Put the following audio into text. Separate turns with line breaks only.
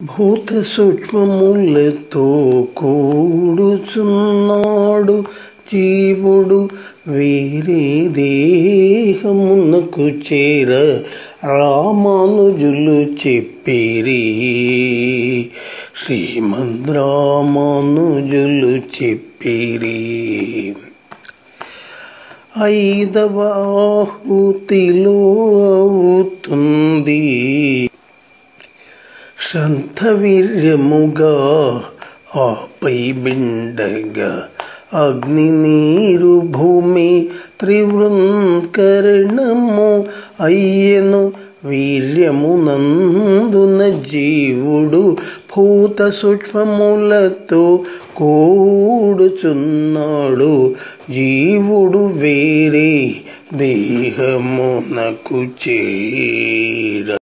భూత సూక్ష్మములతో కూడుచున్నాడు జీవుడు వేరే దేహమునకు చేర రామానుజులు చెప్పిరి శ్రీమద్ రామానుజులు చెప్పిరి ఐదవ ఆహుతిలో అవుతుంది శాంతవీర్యముగా ఆపై బిండగా అగ్ని నీరు భూమి త్రివృంకరణము అయ్యను వీర్యమునందున జీవుడు భూత సూక్ష్మములతో కూడుచున్నాడు జీవుడు వేరే దేహమునకు చేర